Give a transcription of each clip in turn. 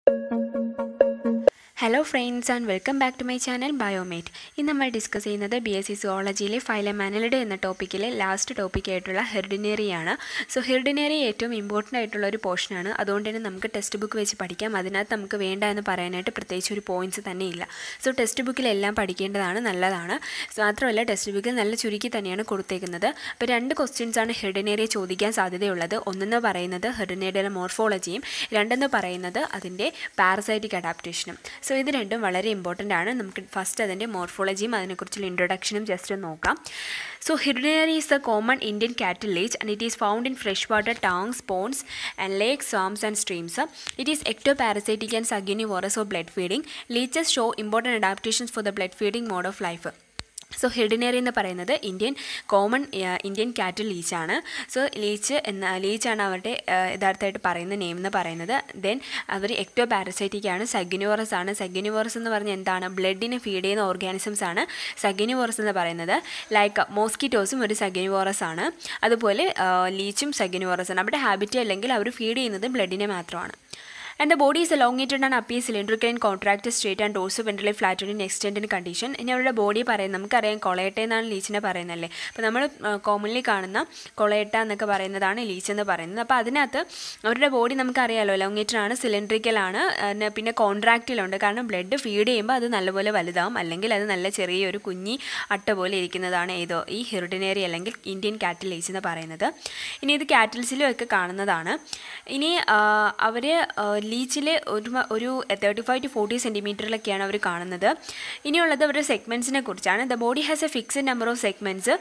Hello friends and welcome back to my channel Biomate ഇന്ന് നമ്മൾ discuss ചെയ്യുന്നത് B S C സുവോളജിയിലെ phylum Annelida എന്ന ടോപ്പിക്കിലെ ലാസ്റ്റ് ടോപ്പിക് ആയിട്ടുള്ള ഹെർഡിനറിയാണ് സോ ഹെർഡിനറി ഏറ്റവും ഇമ്പോർട്ടൻ്റ് ആയിട്ടുള്ള ഒരു പോർഷനാണ് അതുകൊണ്ട് തന്നെ നമുക്ക് ടെക്സ്റ്റ് ബുക്ക് വെച്ച് പഠിക്കാം അതിനകത്ത് നമുക്ക് വേണ്ട എന്ന് പറയാനായിട്ട് പ്രത്യേകിച്ച് ഒരു പോയിന്റ്സ് തന്നെ ഇല്ല സോ ടെക്സ്റ്റ് ബുക്കിലെല്ലാം പഠിക്കേണ്ടതാണ് നല്ലതാണ് So, മാത്രമല്ല ടെക്സ്റ്റ് ബുക്കിൽ നല്ല ചുരുക്കി തന്നെയാണ് കൊടുത്തേക്കുന്നത് അപ്പോൾ രണ്ട് ക്വസ്റ്റ്യൻസ് ആണ് ഹെർഡിനറിയെ ചോദിക്കാൻ സാധ്യതയുള്ളത് ഒന്നെന്ന് പറയുന്നത് ഹെർഡിനറിയുടെ മോർഫോളജിയും രണ്ടെന്ന് പറയുന്നത് അതിൻ്റെ പാരസൈറ്റിക് അഡാപ്റ്റേഷനും സോ ഇത് രണ്ടും വളരെ ഇമ്പോർട്ടൻ്റ് ആണ് നമുക്ക് ഫസ്റ്റ് അതിൻ്റെ മോർഫോളജിയും അതിനെക്കുറിച്ചുള്ള ഇൻട്രൊഡക്ഷനും ജസ്റ്റ് നോക്കാം so Hirudinaria is a common Indian cattle leech and it is found in fresh water tanks ponds and lakes swamps and streams it is ectoparasitic and sanguivorous of blood feeding leeches show important adaptations for the blood feeding mode of life so Hirudinaria എന്ന് പറയുന്നത് Indian common Indian കാറ്റിൽ ലീച്ചാണ് so leech എന്ന ലീച്ചാണ് അവരുടെ യഥാർത്ഥമായിട്ട് പറയുന്ന name എന്ന് പറയുന്നത് then അവർ ecto parasitic ആണ് സഗ്യൂനിവോറസ് ആണ് സഗ്യൂനിവോറസ് എന്ന് പറഞ്ഞാൽ എന്താണ് ബ്ലഡിനെ ഫീഡ് ചെയ്യുന്ന ഓർഗാനിസംസ് ആണ് സഗ്യൂനിവോറസ് എന്ന് പറയുന്നത് ലൈക്ക് മോസ്കിറ്റോസും ഒരു സഗ്യൂനിവോറസ് ആണ് അതുപോലെ ലീച്ചും സഗ്യൂനിവോറസ് ആണ് അവിടെ ഹാബിറ്റ് അല്ലെങ്കിൽ അവർ ഫീഡ് ചെയ്യുന്നത് ബ്ലഡിനെ മാത്രമാണ് and the body is elongated and appears cylindrical in contracted straight and also ventrally flattened in extended condition ഇനി അവരുടെ ബോഡി പറയുന്നത് നമുക്കറിയാം കൊളയട്ട എന്നാണ് ലീച്ചിനെ പറയുന്നതല്ലേ അപ്പോൾ നമ്മൾ കോമൺലി കാണുന്ന കൊളയട്ട എന്നൊക്കെ പറയുന്നതാണ് ലീച്ച് എന്ന് പറയുന്നത് അപ്പോൾ അതിനകത്ത് അവരുടെ ബോഡി നമുക്കറിയാമല്ലോ എലോങ്ങേറ്റഡ് ആണ് സിലിണ്ട്രിക്കൽ ആണ് പിന്നെ- പിന്നെ കോൺട്രാക്റ്റിലുണ്ട് കാരണം ബ്ലഡ് ഫീഡ് ചെയ്യുമ്പോൾ അത് നല്ലപോലെ വലുതാവും അല്ലെങ്കിൽ അത് നല്ല ചെറിയൊരു കുഞ്ഞി അട്ട പോലെ ഇരിക്കുന്നതാണ് ഏതോ ഈ ഹെറിഡിനറി അല്ലെങ്കിൽ ഇന്ത്യൻ കാറ്റിൽ ലീച്ച് എന്ന് പറയുന്നത് ഇനി ഇത് കാറ്റിൽസിലും ഒക്കെ കാണുന്നതാണ് ഇനി അവർ ലീച്ചിൽ ഒരു മ- ഒരു തേർട്ടി ഫൈവ് ടു ഫോർട്ടി സെൻറ്റിമീറ്ററിലൊക്കെയാണ് അവർ കാണുന്നത് ഇനിയുള്ളത് അവരുടെ സെഗ്മെൻറ്റ്സിനെ കുറിച്ചാണ് the body has a fixed number of segments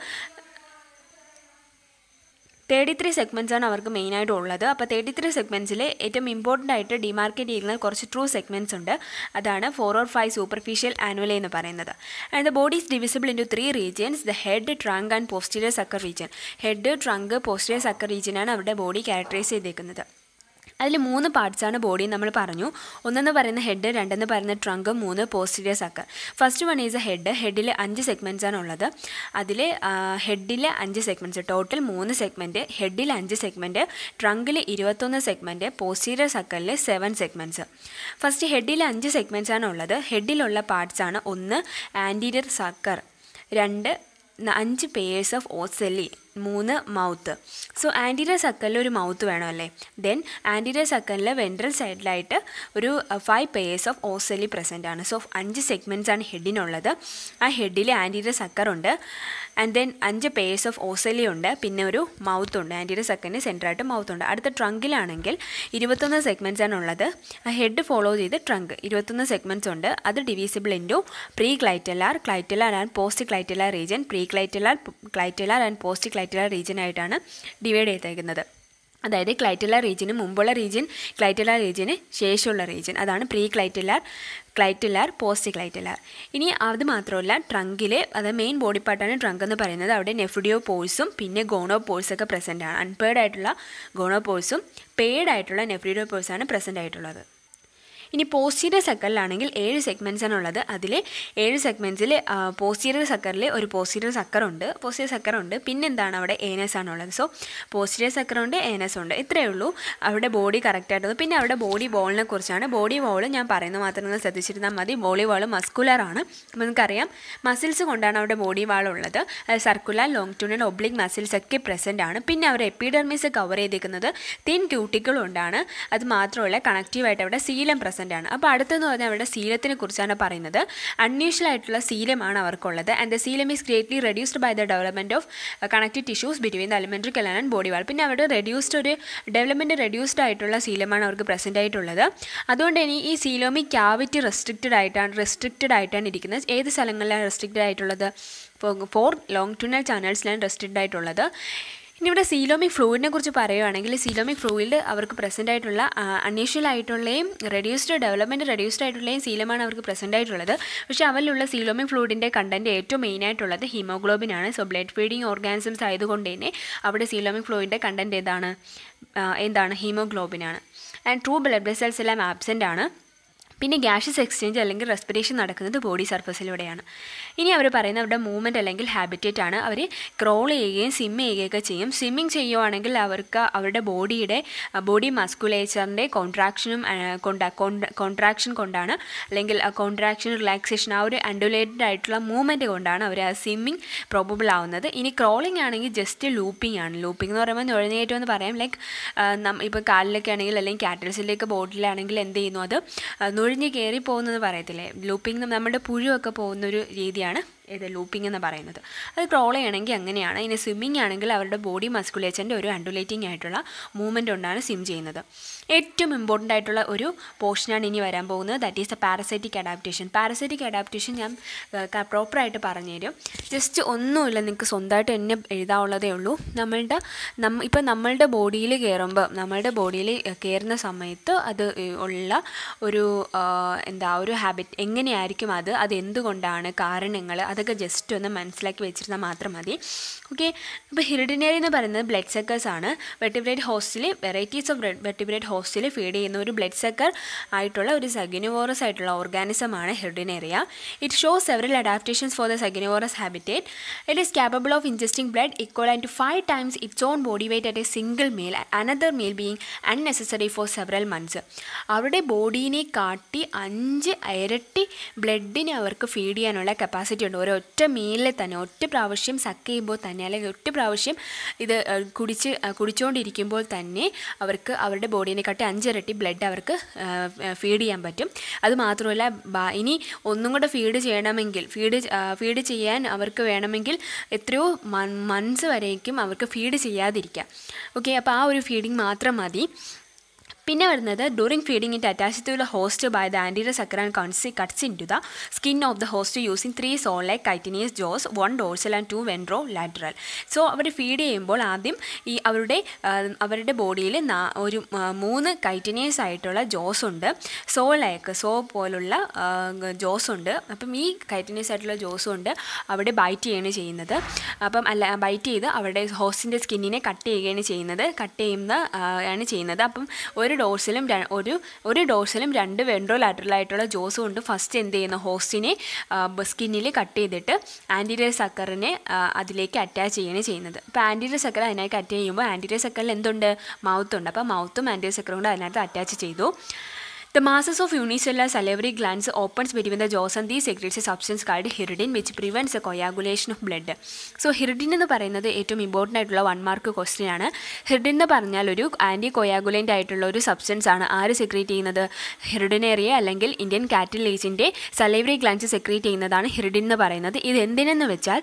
thirty three segments ആണ് അവർക്ക് മെയിനായിട്ട് ഉള്ളത് അപ്പോൾ തേർട്ടി ത്രീ സെഗ്മെൻറ്റ്സിൽ ഏറ്റവും ഇമ്പോർട്ടൻ്റ് ആയിട്ട് ഡിമാർക്കേറ്റ് ചെയ്യുന്ന കുറച്ച് ട്രൂ സെഗ്മെൻറ്റ്സ് ഉണ്ട് അതാണ് four or five superficial annuli എന്ന് പറയുന്നത് and the body is divisible into three regions the head trunk and posterior sucker region head trunk posterior sucker റീജിയനാണ് അവരുടെ ബോഡി ക്യാരക്ടറൈസ് ചെയ്തേക്കുന്നത് അതിൽ മൂന്ന് പാർട്സാണ് ബോഡി നമ്മൾ പറഞ്ഞു ഒന്നെന്ന് പറയുന്ന ഹെഡ് രണ്ടെന്ന് പറയുന്ന ട്രങ്ക് മൂന്ന് posterior sucker first one is a head ഹെഡിൽ അഞ്ച് സെഗ്മെൻറ്റ്സ് ആണ് ഉള്ളത് അതിൽ ഹെഡിൽ അഞ്ച് സെഗ്മെൻറ്റ്സ് ടോട്ടൽ മൂന്ന് സെഗ്മെൻറ്റ് ഹെഡിൽ അഞ്ച് സെഗ്മെൻറ്റ് ട്രങ്കിൽ ഇരുപത്തൊന്ന് സെഗ്മെൻറ്റ് പോസ്റ്റീരിയർ സക്കറിൽ സെവൻ സെഗ്മെൻറ്റ്സ് ഫസ്റ്റ് ഹെഡിൽ അഞ്ച് സെഗ്മെൻറ്റ്സ് ആണ് ഉള്ളത് ഹെഡിലുള്ള പാർട്സ് ആണ് ഒന്ന് ആൻറ്റീരിയർ സക്കർ രണ്ട് ന- അഞ്ച് പേയേഴ്സ് ഓഫ് ഓസെല്ലി മൂന്ന് മൗത്ത് സോ ആൻറ്റീരിയർ സക്കലിൽ ഒരു മൗത്ത് വേണം അല്ലേ ദെൻ ആൻറ്റീരിയർ സക്കലിൽ വെൻട്രൽ സൈഡിലായിട്ട് ഒരു five pairs of ocelli present ആണ് സോ അഞ്ച് സെഗ്മെൻറ്റ്സ് ആണ് ഹെഡിനുള്ളത് ആ ഹെഡിൽ ആൻറ്റീരിയർ സക്കർ ഉണ്ട് ആൻഡ് ദെൻ അഞ്ച് പേയേഴ്സ് ഓഫ് ഓസെല്ലി ഉണ്ട് പിന്നെ ഒരു മൗത്ത് ഉണ്ട് ആൻറ്റീരിയർ സക്കറിന് സെൻറ്ററായിട്ട് മൗത്ത് ഉണ്ട് അടുത്ത ട്രങ്കിലാണെങ്കിൽ ഇരുപത്തൊന്ന് സെഗ്മെൻറ്റ്സ് ആണ് ഉള്ളത് ആ ഹെഡ് ഫോളോ ചെയ്ത് ട്രങ്ക് ഇരുപത്തൊന്ന് സെഗ്മെൻറ്റ്സ് ഉണ്ട് അത് divisible into preclitellar clitellar and postclitellar region preclitellar clitellar and postclitellar region ആയിട്ടാണ് ഡിവൈഡ് ചെയ്തേക്കുന്നത് അതായത് ക്ലൈറ്റലാർ റീജിയന് മുമ്പുള്ള റീജിയൻ ക്ലൈറ്റലാർ റീജിയന് ശേഷമുള്ള റീജിയൻ അതാണ് പ്രീ ക്ലൈറ്റലാർ ക്ലൈറ്റലാർ പോസ്റ്റ് ക്ലൈറ്റലാർ ഇനി അത് മാത്രമല്ല ട്രങ്കിൽ അത് മെയിൻ ബോഡി പാർട്ടാണ് ട്രങ്ക് എന്ന് പറയുന്നത് അവിടെ നെഫ്രിഡിയോ പോഴ്സും പിന്നെ ഗോണോ പോഴ്സൊക്കെ പ്രസൻ്റ് ആണ് അൺപെയ്ഡ് ആയിട്ടുള്ള ഗോണോ പോഴ്സും പെയ്ഡ് ആയിട്ടുള്ള നെഫ്രിഡിയോ പോഴ്സാണ് പ്രസൻ്റ് ആയിട്ടുള്ളത് ഇനി പോസ്റ്റീരിയർ സക്കറിലാണെങ്കിൽ ഏഴ് സെഗ്മെൻറ്റ്സ് ആണ് ഉള്ളത് അതിൽ ഏഴ് സെഗ്മെൻറ്റ്സിൽ പോസ്റ്റീരിയർ സക്കറിൽ ഒരു പോസ്റ്റീരിയർ സക്കറുണ്ട് പോസ്റ്റീരിയർ സക്കറുണ്ട് പിന്നെന്താണ് അവിടെ ഏനസ് ആണുള്ളത് സോ പോസ്റ്റീരിയർ സക്കറുണ്ട് ഏനസ് ഉണ്ട് ഇത്രയേ ഉള്ളൂ അവരുടെ ബോഡി കറക്റ്റായിട്ടുള്ളത് പിന്നെ അവരുടെ ബോഡി വോളിനെ കുറിച്ചാണ് ബോഡി വോൾ ഞാൻ പറയുന്നത് മാത്രം നിങ്ങൾ ശ്രദ്ധിച്ചിരുന്നാൽ മതി ബോഡി വാൾ മസ്കുലർ ആണ് അപ്പോൾ നിങ്ങൾക്കറിയാം മസിൽസ് കൊണ്ടാണ് അവരുടെ ബോഡി വാൾ ഉള്ളത് circular longitudinal oblique muscles ഒക്കെ പ്രസൻ്റ് ആണ് പിന്നെ അവർ എപ്പിഡർമിസ് കവർ ചെയ്തേക്കുന്നത് തിൻ ക്യൂട്ടിക്കിൾ കൊണ്ടാണ് അത് മാത്രമല്ല കണക്റ്റീവായിട്ട് അവിടെ സീലം പ്രസൻ്റ് ആണ് അപ്പോൾ അടുത്തെന്ന് പറഞ്ഞാൽ അവരുടെ സീലത്തിനെ കുറിച്ചാണ് പറയുന്നത് അൺയൂഷ്വൽ ആയിട്ടുള്ള സീലമാണ് അവർക്കുള്ളത് and the coelom is greatly reduced by the development of connective tissues between the alimentary കലാൻ ആൻഡ് ബോഡി വാൾ പിന്നെ അവരുടെ റെഡ്യൂസ്ഡ് ഒരു ഡെവലപ്മെൻറ്റ് റെഡ്യൂസ്ഡ് ആയിട്ടുള്ള സീലമാണ് അവർക്ക് പ്രസൻ്റ് ആയിട്ടുള്ളത് അതുകൊണ്ട് തന്നെ ഈ സീലോമി ക്യാവിറ്റി റെസ്ട്രിക്റ്റഡ് ആയിട്ടാണ് റെസ്ട്രിക്റ്റഡ് ആയിട്ടാണ് ഇരിക്കുന്നത് ഏത് സ്ഥലങ്ങളിലാണ് റെസ്ട്രിക്റ്റഡ് ആയിട്ടുള്ളത് ഫോർ ലോങ് ടൂണൽ ചാനൽസിലാണ് റെസ്ട്രിക്റ്റഡ് ആയിട്ടുള്ളത് ഇനി ഇവിടെ സീലോമിക് ഫ്ലൂയിഡിനെ കുറിച്ച് പറയുകയാണെങ്കിൽ സീലോമിക് ഫ്ലൂയിഡ് അവർക്ക് പ്രസൻ്റ് ആയിട്ടുള്ള അൺയൂഷ്വൽ ആയിട്ടുള്ളയും റെഡ്യൂസ്ഡ് ഡെവലപ്മെൻറ്റ് റെഡ്യൂസ്ഡ് ആയിട്ടുള്ളയും സീലമാണ് അവർക്ക് പ്രസൻ്റ് ആയിട്ടുള്ളത് പക്ഷേ അവരിലുള്ള സീലോമിക് ഫ്ലൂയിഡിൻ്റെ കണ്ടൻറ്റ് ഏറ്റവും മെയിൻ ആയിട്ടുള്ളത് ഹീമോഗ്ലോബിൻ ആണ് സോ ബ്ലഡ് ഫീഡിങ് ഓർഗാനിസംസ് ആയതുകൊണ്ട് തന്നെ അവിടെ സീലോമിക് ഫ്ലൂയിഡിൻ്റെ കണ്ടൻറ്റ് ഏതാണ് ആ, എന്താണ് ഹീമോഗ്ലോബിൻ ആണ് ആൻഡ് ട്രൂ ബ്ലഡ് വെസൽസ് എല്ലാം ആബ്സെൻ്റ് ആണ് പിന്നെ ഗ്യാഷസ് എക്സ്ചേഞ്ച് അല്ലെങ്കിൽ റെസ്പിറേഷൻ നടക്കുന്നത് ബോഡി സർഫസിലൂടെയാണ് ഇനി അവർ പറയുന്ന അവരുടെ മൂവ്മെൻറ്റ് അല്ലെങ്കിൽ ഹാബിറ്റേറ്റ് ആണ് അവർ ക്രോൾ ചെയ്യുകയും സ്വിം ചെയ്യുകയൊക്കെ ചെയ്യും സ്വിമ്മിങ് ചെയ്യുവാണെങ്കിൽ അവർക്ക് അവരുടെ ബോഡിയുടെ ബോഡി മസ്കുലേച്ചറിൻ്റെ കോൺട്രാക്ഷനും കൊണ്ട കോൺട്രാക്ഷൻ കൊണ്ടാണ് അല്ലെങ്കിൽ കോൺട്രാക്ഷൻ റിലാക്സേഷൻ ആ ഒരു അൻഡുലേറ്റഡ് ആയിട്ടുള്ള മൂവ്മെൻറ്റ് കൊണ്ടാണ് അവർ ആ സ്വിമ്മിങ് പ്രോബബിൾ ആവുന്നത് ഇനി ക്രോളിംഗ് ആണെങ്കിൽ ജസ്റ്റ് ലൂപ്പിംഗ് ആണ് ലൂപ്പിംഗ് എന്ന് പറയുമ്പോൾ നുഴഞ്ഞേറ്റം എന്ന് പറയാം ലൈക്ക് ഇപ്പോൾ കാലിലൊക്കെ ആണെങ്കിൽ അല്ലെങ്കിൽ കാറ്റൽസിലേക്ക് ബോട്ടിലാണെങ്കിൽ എന്ത് ചെയ്യുന്നു അത് നുഴഞ്ഞ് കയറി പോകുന്നത് പറയത്തില്ലേ ലൂപ്പിംഗ് നമ്മുടെ പുഴുവൊക്കെ പോകുന്നൊരു രീതിയാണ് ഇത് ലൂപ്പിംഗ് എന്ന് പറയുന്നത് അത് ക്രോൾ ചെയ്യണമെങ്കിൽ അങ്ങനെയാണ് ഇനി സ്വിമ്മിങ് ആണെങ്കിൽ അവരുടെ ബോഡി മസ്കുലേച്ചറിൻ്റെ ഒരു അണ്ടുലേറ്റിംഗ് ആയിട്ടുള്ള മൂവ്മെൻറ്റ് കൊണ്ടാണ് സ്വിം ചെയ്യുന്നത് ഏറ്റവും ഇമ്പോർട്ടൻ്റ് ആയിട്ടുള്ള ഒരു പോർഷനാണ് ഇനി വരാൻ പോകുന്നത് that is the parasitic adaptation parasitic adaptation ഞാൻ പ്രോപ്പറായിട്ട് പറഞ്ഞുതരും ജസ്റ്റ് ഒന്നുമില്ല നിങ്ങൾക്ക് സ്വന്തമായിട്ട് തന്നെ എഴുതാനുള്ളതേ ഉള്ളൂ നമ്മളുടെ നം ഇപ്പം നമ്മളുടെ ബോഡിയിൽ കയറുമ്പോൾ നമ്മളുടെ ബോഡിയിൽ കയറുന്ന സമയത്ത് അത് ഉള്ള ഒരു എന്താ ഒരു ഹാബിറ്റ് എങ്ങനെയായിരിക്കും അത് അത് എന്തുകൊണ്ടാണ് കാരണങ്ങൾ അതൊക്കെ ജസ്റ്റ് ഒന്ന് മനസ്സിലാക്കി വെച്ചിരുന്നാൽ മാത്രം മതി ഓക്കെ അപ്പോൾ ഹിറിഡിനറി എന്ന് പറയുന്നത് ബ്ലഡ് സെക്കേഴ്സ് ആണ് വെർട്ടിബ്രേറ്റ് ഹോസ്റ്റിൽ വെറൈറ്റീസ് ഓഫ് വെർട്ടിബ്രേറ്റ് ഹോസ്റ്റിൽ ഫീഡ് ചെയ്യുന്ന ഒരു ബ്ലഡ് സെക്കർ ആയിട്ടുള്ള ഒരു സഗിനോവോറസ് ആയിട്ടുള്ള ഓർഗാനിസമാണ് Hirudinaria it shows several adaptations for the sanguivorous habitat it is capable of ingesting blood equivalent to five times its own body weight at a single meal another meal being unnecessary for several months അവരുടെ ബോഡീനെ കാട്ടി അഞ്ച് ഇരട്ടി ബ്ലഡിനെ അവർക്ക് feed ചെയ്യാനുള്ള capacity ഉണ്ട് ഒരൊറ്റ മീലിൽ തന്നെ ഒറ്റ പ്രാവശ്യം സക്ക് ചെയ്യുമ്പോൾ തന്നെ അല്ലെങ്കിൽ ഒറ്റ പ്രാവശ്യം ഇത് കുടിച്ച് കുടിച്ചുകൊണ്ടിരിക്കുമ്പോൾ തന്നെ അവർക്ക് അവരുടെ ബോഡീനെ കാട്ടി അഞ്ചിരട്ടി ബ്ലഡ് അവർക്ക് ഫീഡ് ചെയ്യാൻ പറ്റും അത് മാത്രമല്ല ഇനി ഒന്നും കൂടെ ഫീഡ് ചെയ്യണമെങ്കിൽ ഫീഡ് ഫീഡ് ചെയ്യാൻ അവർക്ക് വേണമെങ്കിൽ എത്രയോ മന്ത്സ് വരേക്കും അവർക്ക് ഫീഡ് ചെയ്യാതിരിക്കാം ഓക്കെ അപ്പോൾ ആ ഒരു ഫീഡിങ് മാത്രം മതി പിന്നെ വരുന്നത് during feeding it attach to the host by the anterior sucker and കൺസി cuts into the skin of the host using three saw like chitinous jaws one dorsal and two ventrolateral so അവർ ഫീഡ് ചെയ്യുമ്പോൾ ആദ്യം ഈ അവരുടെ അവരുടെ ബോഡിയിൽ ഒരു മൂന്ന് കൈറ്റിനിയസ് ആയിട്ടുള്ള ജോസ് ഉണ്ട് സോ ലൈക്ക് സോ പോലുള്ള ജോസ് ഉണ്ട് അപ്പം ഈ കൈറ്റിനിയസ് ആയിട്ടുള്ള ജോസ് കൊണ്ട് അവിടെ ബൈറ്റ് ചെയ്യുകയാണ് ചെയ്യുന്നത് അപ്പം അല്ല ബൈറ്റ് ചെയ്ത് അവരുടെ ഹോസ്റ്റിൻ്റെ സ്കിന്നിനെ കട്ട് ചെയ്യുകയാണ് ചെയ്യുന്നത് കട്ട് ചെയ്യുന്ന ആണ് ചെയ്യുന്നത് അപ്പം ഒരു ഡോസിലും ഒരു ഒരു ഡോസിലും രണ്ട് വെൻട്രോ ലാറ്ററലായിട്ടുള്ള ജോസ് കൊണ്ട് ഫസ്റ്റ് എന്ത് ചെയ്യുന്ന ഹോസ്റ്റിനെ സ്കിന്നിൽ കട്ട് ചെയ്തിട്ട് ആൻറ്റീരിയർ സക്കറിനെ അതിലേക്ക് അറ്റാച്ച് ചെയ്യുകയാണ് ചെയ്യുന്നത് അപ്പോൾ ആൻറ്റീരിയർ സക്കർ അതിനകത്ത് അറ്റാച്ച് ചെയ്യുമ്പോൾ ആൻറ്റീരിയർ സക്കറിൽ എന്തുണ്ട് മൗത്ത് ഉണ്ട് അപ്പോൾ മൗത്തും ആൻറ്റീരിയർ സക്കറും കൂടെ അതിനകത്ത് അറ്റാച്ച് ചെയ്തു The masses of unicellular salivary glands opens between the jaws and these secretes a substance called hiridin which prevents the coagulation of blood. So hirudin എന്ന് പറയുന്നത് ഏറ്റവും ഇമ്പോർട്ടൻ്റ് ആയിട്ടുള്ള വൺ മാർക്ക് ക്വസ്റ്റ്യൻ ആണ് hirudin എന്ന് പറഞ്ഞാൽ ഒരു anti coagulant ആയിട്ടുള്ള ഒരു സബ്സ്റ്റൻസ് ആണ് ആര് സെക്രീറ്റ് ചെയ്യുന്നത് ഹിറിഡിനേറിയ അല്ലെങ്കിൽ ഇന്ത്യൻ കാറ്റിലേജിൻ്റെ സലൈവറി ഗ്ലാൻസ് സെക്രീറ്റ് ചെയ്യുന്നതാണ് ഹിറിഡിൻ എന്ന് പറയുന്നത് ഇത് എന്തിനെന്ന് വെച്ചാൽ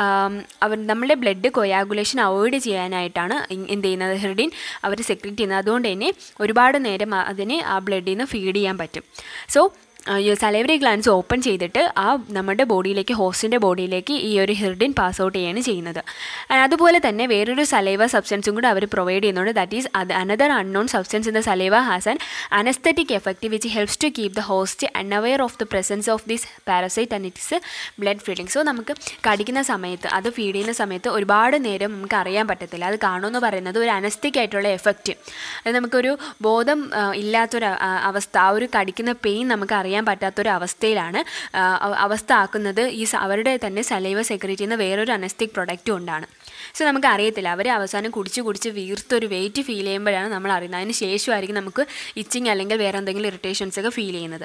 അവർ നമ്മുടെ ബ്ലഡ് കൊയാഗുലേഷൻ അവോയ്ഡ് ചെയ്യാനായിട്ടാണ് എന്ത് ചെയ്യുന്നത് ഹിറിഡിൻ അവർ സെക്രീറ്റ് ചെയ്യുന്നത് അതുകൊണ്ട് തന്നെ ഒരുപാട് നേരം അതിന് ആ ബ്ലഡിൽ നിന്ന് ഫീഡ് ചെയ്യാൻ പറ്റും സോ സലൈവറി ഗ്ലാൻസ് ഓപ്പൺ ചെയ്തിട്ട് ആ നമ്മുടെ ബോഡിയിലേക്ക് ഹോസ്റ്റിൻ്റെ ബോഡിയിലേക്ക് ഈ ഒരു ഹിർഡിൻ പാസ് ഔട്ട് ചെയ്യാണ് ചെയ്യുന്നത് അതുപോലെ തന്നെ വേറൊരു സലൈവ സബ്സ്റ്റൻസും കൂടെ അവർ പ്രൊവൈഡ് ചെയ്യുന്നുണ്ട് ദാറ്റ് ഈസ് അത് another unknown substance in the saliva has an anaesthetic effect which helps to keep the host unaware of the presence of this parasite and its blood feeding so നമുക്ക് കടിക്കുന്ന സമയത്ത് അത് feed ചെയ്യുന്ന സമയത്ത് ഒരുപാട് നേരം നമുക്ക് അറിയാൻ പറ്റത്തില്ല അത് കാണുമെന്ന് പറയുന്നത് ഒരു അനസ്റ്റിക് ആയിട്ടുള്ള എഫക്റ്റ് അത് നമുക്കൊരു ബോധം ഇല്ലാത്തൊരു അവസ്ഥ ആ ഒരു കടിക്കുന്ന പെയിൻ നമുക്ക് അറിയാൻ പറ്റാത്തൊരു അവസ്ഥയിലാണ് അവസ്ഥ ആക്കുന്നത് ഈ അവരുടെ തന്നെ സലൈവ സെക്രേറ്റ് ചെയ്യുന്ന വേറൊരു അനസ്റ്റിക് പ്രൊഡക്റ്റും കൊണ്ടാണ് സോ നമുക്ക് അറിയത്തില്ല അവർ അവസാനം കുടിച്ച് കുടിച്ച് വീർത്തൊരു വെയിറ്റ് ഫീൽ ചെയ്യുമ്പോഴാണ് നമ്മൾ അറിയുന്നത് അതിന് ശേഷമായിരിക്കും നമുക്ക് ഇച്ചിങ് അല്ലെങ്കിൽ വേറെ എന്തെങ്കിലും ഇറിറ്റേഷൻസ് ഒക്കെ ഫീൽ ചെയ്യുന്നത്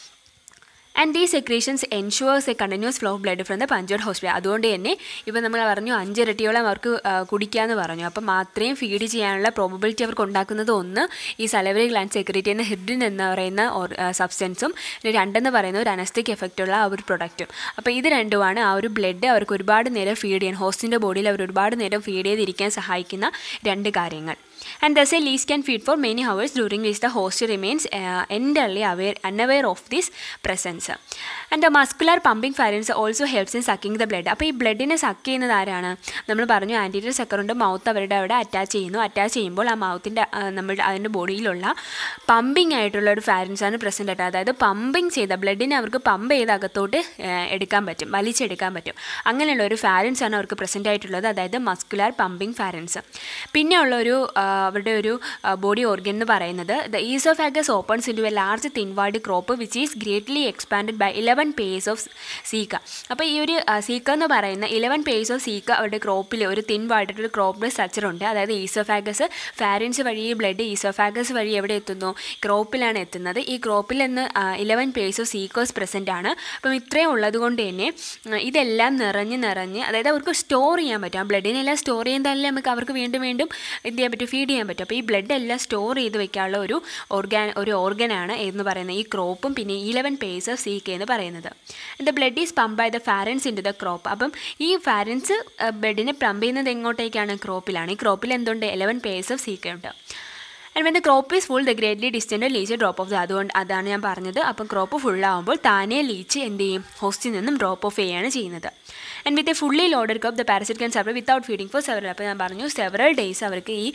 and these secretions ensures a continuous flow of blood from the punctured hospital അതുകൊണ്ട് തന്നെ ഇപ്പോൾ നമ്മൾ പറഞ്ഞു അഞ്ചിരട്ടിയോളം അവർക്ക് കുടിക്കാമെന്ന് പറഞ്ഞു അപ്പം അത്രയും ഫീഡ് ചെയ്യാനുള്ള പ്രോബബിലിറ്റി അവർക്ക് ഉണ്ടാക്കുന്നത് ഒന്ന് ഈ സലവറി ഗ്ലാൻഡ് സെക്രേറ്റ് ചെയ്യുന്ന ഹിഡിൻ എന്ന് പറയുന്ന സബ്സ്റ്റൻസും രണ്ടെന്ന് പറയുന്ന ഒരു അനസ്റ്റിക് എഫക്റ്റുള്ള ആ ഒരു പ്രൊഡക്റ്റും അപ്പോൾ ഇത് രണ്ടുമാണ് ആ ഒരു ബ്ലഡ് അവർക്ക് ഒരുപാട് നേരം ഫീഡ് ചെയ്യാൻ ഹോസ്റ്റിൻ്റെ ബോഡിയിൽ അവർ ഒരുപാട് നേരം ഫീഡ് ചെയ്തിരിക്കാൻ സഹായിക്കുന്ന രണ്ട് കാര്യങ്ങൾ and thus a least can feed for many hours during which the host remains uh, entirely aware, unaware of this presence. And the muscular pumping pharynx also helps in sucking the blood. അപ്പോൾ ഈ ബ്ലഡിനെ suck ചെയ്യുന്നത് ആരാണ് നമ്മൾ പറഞ്ഞു anterior സക്കറുണ്ട് mouth അവരുടെ അവിടെ attach ചെയ്യുന്നു attach ചെയ്യുമ്പോൾ ആ മൗത്തിൻ്റെ നമ്മുടെ അതിൻ്റെ ബോഡിയിലുള്ള പമ്പിങ് ആയിട്ടുള്ള ഒരു ഫാരൻസ് ആണ് പ്രസൻ്റ് ആയിട്ട് അതായത് പമ്പിങ് ചെയ്ത ബ്ലഡിനെ അവർക്ക് പമ്പ് ചെയ്ത് അകത്തോട്ട് എടുക്കാൻ പറ്റും വലിച്ചെടുക്കാൻ പറ്റും അങ്ങനെയുള്ള ഒരു ഫാരൻസ് ആണ് അവർക്ക് പ്രസൻ്റ് ആയിട്ടുള്ളത് അതായത് മസ്കുലാർ പമ്പിങ് ഫാരൻസ് പിന്നെ ഉള്ള ഒരു അവരുടെ ഒരു ബോഡി ഓർഗൻ എന്ന് പറയുന്നത് the oesophagus opens into a large thin walled crop which is greatly expanded by eleven pairs of caeca അപ്പോൾ ഈ ഒരു സീക്ക എന്ന് പറയുന്ന ഇലവൻ പേഴ്സ് ഓഫ് സീക്ക അവരുടെ ക്രോപ്പിൽ ഒരു തിൻ വാർഡിട്ട് ക്രോപ്പ് സ്ട്രക്ചർ ഉണ്ട് അതായത് ഈസോഫാഗസ് ഫാരിൻസ് വഴി ബ്ലഡ് ഈസോഫാഗസ് വഴി എവിടെ എത്തുന്നു ക്രോപ്പിലാണ് എത്തുന്നത് ഈ ക്രോപ്പിൽ നിന്ന് ഇലവൻ പേഴ്സ് ഓഫ് സീക്കേഴ്സ് പ്രസൻ്റ് ആണ് അപ്പം ഇത്രയും ഉള്ളത് കൊണ്ട് തന്നെ ഇതെല്ലാം നിറഞ്ഞ് നിറഞ്ഞ് അതായത് അവർക്ക് സ്റ്റോർ ചെയ്യാൻ പറ്റും ആ ബ്ലഡിനെല്ലാം സ്റ്റോർ ചെയ്യുന്നതല്ലേ നമുക്ക് അവർക്ക് വീണ്ടും വീണ്ടും എന്ത് ചെയ്യാൻ പറ്റും ഫീഡ് ചെയ്യാൻ പറ്റും അപ്പോൾ ഈ ബ്ലഡ് എല്ലാം സ്റ്റോർ ചെയ്ത് വെക്കാനുള്ള ഒരു ഓർഗാൻ ഒരു ഓർഗനാണ് എന്ന് പറയുന്നത് ഈ ക്രോപ്പും പിന്നെ ഇലവൻ പേസ് ഓഫ് സീക്ക് എന്ന് പറയുന്നത് the blood is pump by the pharynx into the crop അപ്പം ഈ ഫാരൻസ് ബ്ലഡിനെ പമ്പ് ചെയ്യുന്നത് എങ്ങോട്ടേക്കാണ് ക്രോപ്പിലാണ് ഈ ക്രോപ്പിൽ എന്തുണ്ട് ഇലവൻ പേസ് ഓഫ് സീക്ക ഉണ്ട് and when the crop is full the greatly distended leech drop off അതുകൊണ്ട് അതാണ് ഞാൻ പറഞ്ഞത് അപ്പം ക്രോപ്പ് ഫുള്ളാകുമ്പോൾ താനേ ലീച്ച് എന്ത് ചെയ്യും ഹോസ്റ്റിൽ നിന്നും ഡ്രോപ്പ് ഓഫ് ചെയ്യുകയാണ് ചെയ്യുന്നത് and with a fully loaded crop the parasite can survive without feeding for several അപ്പോൾ ഞാൻ പറഞ്ഞു സെവറൽ ഡേയ്സ് അവർക്ക് ഈ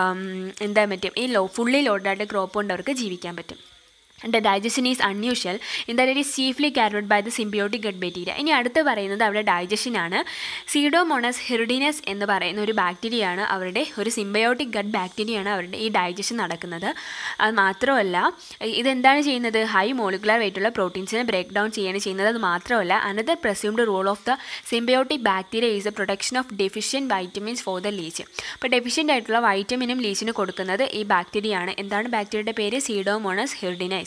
എന്താ പറ്റും ഈ ലോ ഫുള്ളി ലോഡായിട്ട് ക്രോപ്പ് കൊണ്ട് അവർക്ക് ജീവിക്കാൻ പറ്റും the digestion is unusual in that it is chiefly carried by the symbiotic gut bacteria ഇനി അടുത്ത് പറയുന്നത് അവിടെ ഡൈജഷൻ ആണ് സീഡോമോണസ് ഹിറിഡിനസ് എന്ന് പറയുന്ന ഒരു ബാക്ടീരിയയാണ് അവരുടെ ഒരു സിംബയോട്ടിക് ഗട്ട് ബാക്ടീരിയയാണ് അവരുടെ ഈ ഡൈജഷൻ നടക്കുന്നത് അത് മാത്രമല്ല ഇതെന്താണ് ചെയ്യുന്നത് ഹൈ മോളിക്കുലർ വെയിറ്റുള്ള പ്രോട്ടീൻസിനെ ബ്രേക്ക് ഡൗൺ ചെയ്യാണ് ചെയ്യുന്നത് അത് മാത്രമല്ല another presumed role of the symbiotic bacteria is the protection of deficient vitamins for the leech അപ്പോൾ ഡെഫിഷ്യൻ്റ് ആയിട്ടുള്ള വൈറ്റമിനും ലീച്ചിന് കൊടുക്കുന്നത് ഈ ബാക്ടീരിയയാണ് എന്താണ് ബാക്ടീരിയയുടെ പേര് Pseudomonas hirudinis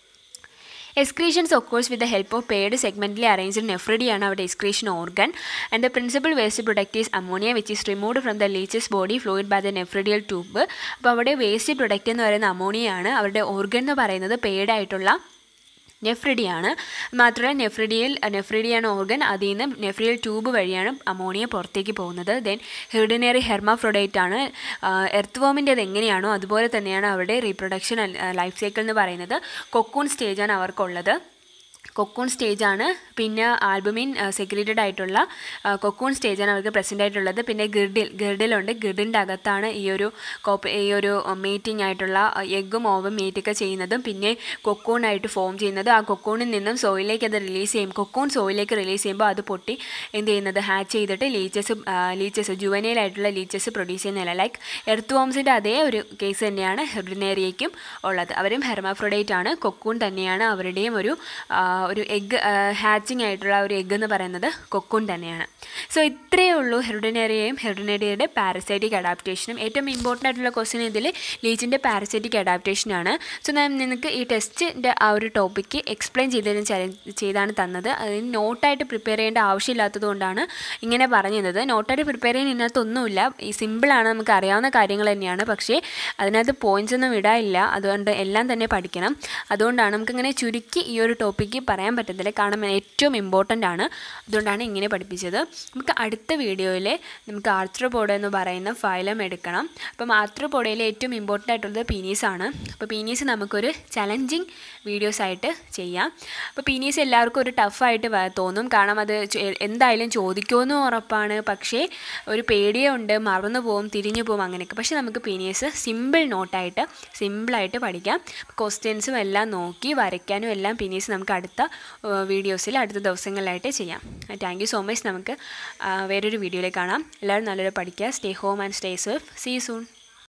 excretions occurs with the help of paired segmentally arranged നെഫ്രിഡിയാണ് അവിടെ excretion organ and the principal waste product is ammonia which is removed from the leech's body fluid by the nephridial tube അപ്പോൾ അവിടെ waste product എന്ന് പറയുന്ന അമോണിയയാണ് അവരുടെ organ എന്ന് പറയുന്നത് paid ആയിട്ടുള്ള നെഫ്രിഡിയാണ് മാത്രമല്ല നെഫ്രിഡിയൽ നെഫ്രിഡിയാണ് ഓർഗൻ അതിൽ നിന്ന് നെഫ്രിയൽ ട്യൂബ് വഴിയാണ് അമോണിയ പുറത്തേക്ക് പോകുന്നത് ദെൻ ഹിർഡിനറി ഹെർമാഫ്രൊഡൈറ്റ് ആണ് എർത്ത് വോമിൻ്റെത് എങ്ങനെയാണോ അതുപോലെ തന്നെയാണ് അവരുടെ റീപ്രൊഡക്ഷൻ ലൈഫ് സൈക്കിൾ എന്ന് പറയുന്നത് കൊക്കൂൺ സ്റ്റേജാണ് അവർക്കുള്ളത് കൊക്കൂൺ സ്റ്റേജാണ് പിന്നെ ആൽബുമിൻ സെക്രീറ്റഡ് ആയിട്ടുള്ള കൊക്കൂൺ സ്റ്റേജാണ് അവർക്ക് പ്രസൻ്റ് ആയിട്ടുള്ളത് പിന്നെ ഗിർഡിൽ ഗിർഡിലുണ്ട് ഗിർഡിൻ്റെ അകത്താണ് ഈ ഒരു കോപ്പ് ഈ ഒരു മീറ്റിംഗ് ആയിട്ടുള്ള എഗ്ഗും ഓവും മീറ്റൊക്കെ ചെയ്യുന്നതും പിന്നെ കൊക്കൂണായിട്ട് ഫോം ചെയ്യുന്നത് ആ കൊക്കൂണിൽ നിന്നും സോയിലേക്ക് അത് റിലീസ് ചെയ്യും കൊക്കൂൺ സോയിലേക്ക് റിലീസ് ചെയ്യുമ്പോൾ അത് പൊട്ടി എന്ത് ചെയ്യുന്നത് ഹാച്ച് ചെയ്തിട്ട് ലീച്ചസ് ലീച്ചസ് ജുവനയിലായിട്ടുള്ള ലീച്ചസ് പ്രൊഡ്യൂസ് ചെയ്യുന്നില്ല ലൈക്ക് എർത്ത് വോംസിൻ്റെ അതേ ഒരു കേസ് തന്നെയാണ് ഹെർഡിനേറിയയ്ക്കും ഉള്ളത് അവരും ഹെർമാഫ്രോഡേറ്റ് ആണ് കൊക്കൂൺ തന്നെയാണ് അവരുടെയും ഒരു ഒരു എഗ്ഗ് ഹാച്ചിങ് ആയിട്ടുള്ള ഒരു എഗ്ഗ് എന്ന് പറയുന്നത് കൊക്കൂൺ തന്നെയാണ് സോ ഇത്രയേ ഉള്ളൂ ഹെർഡിനേറിയയും ഹെർഡിനേറിയയുടെ പാരസൈറ്റിക് അഡാപ്റ്റേഷനും ഏറ്റവും ഇമ്പോർട്ടൻ്റ് ആയിട്ടുള്ള ക്വസ്റ്റ്യൻ ഇതിൽ ലീച്ചിൻ്റെ പാരസൈറ്റിക് അഡാപ്റ്റേഷനാണ് സോ ഞാൻ നിങ്ങൾക്ക് ഈ ടെസ്റ്റിൻ്റെ ആ ഒരു ടോപ്പിക്ക് എക്സ്പ്ലെയിൻ ചെയ്തതിന് ചെയ്താണ് തന്നത് അതിന് നോട്ടായിട്ട് പ്രിപ്പയർ ചെയ്യേണ്ട ആവശ്യമില്ലാത്തത് കൊണ്ടാണ് ഇങ്ങനെ പറഞ്ഞത് നോട്ടായിട്ട് പ്രിപ്പയർ ചെയ്യാൻ ഇതിനകത്തൊന്നുമില്ല ഈ സിമ്പിളാണ് നമുക്ക് അറിയാവുന്ന കാര്യങ്ങൾ തന്നെയാണ് പക്ഷേ അതിനകത്ത് പോയിൻറ്റ്സ് ഒന്നും ഇടാനില്ല അതുകൊണ്ട് എല്ലാം തന്നെ പഠിക്കണം അതുകൊണ്ടാണ് നമുക്കിങ്ങനെ ചുരുക്കി ഈ ഒരു ടോപ്പിക്ക് പറയാൻ പറ്റത്തില്ല കാരണം ഏറ്റവും ഇമ്പോർട്ടൻ്റ് ആണ് അതുകൊണ്ടാണ് ഇങ്ങനെ പഠിപ്പിച്ചത് നമുക്ക് അടുത്ത വീഡിയോയിൽ നമുക്ക് ആർത്രോപോഡ് എന്ന് പറയുന്ന ഫൈലം എടുക്കണം അപ്പം ആർത്രോപോഡയിലെ ഏറ്റവും ഇമ്പോർട്ടൻ്റ് ആയിട്ടുള്ളത് പീനീസാണ് അപ്പോൾ പീനീസ് നമുക്കൊരു ചലഞ്ചിങ് വീഡിയോസ് ആയിട്ട് ചെയ്യാം അപ്പോൾ പീനീസ് എല്ലാവർക്കും ഒരു ടഫായിട്ട് തോന്നും കാരണം അത് എന്തായാലും ചോദിക്കുമെന്നും ഉറപ്പാണ് പക്ഷേ ഒരു പേടിയുണ്ട് മറന്നു പോകും തിരിഞ്ഞു പോകും അങ്ങനെയൊക്കെ പക്ഷേ നമുക്ക് പീനീസ് സിമ്പിൾ നോട്ടായിട്ട് സിമ്പിളായിട്ട് പഠിക്കാം ക്വസ്റ്റ്യൻസും എല്ലാം നോക്കി വരയ്ക്കാനും എല്ലാം പീനീസ് നമുക്ക് അടുത്ത വീഡിയോസിൽ അടുത്ത ദിവസങ്ങളിലായിട്ട് ചെയ്യാം താങ്ക് യു സോ മച്ച് നമുക്ക് വേറൊരു വീഡിയോയിലേക്ക് കാണാം എല്ലാവരും നല്ലൊരു പഠിക്കുക stay home and stay safe see soon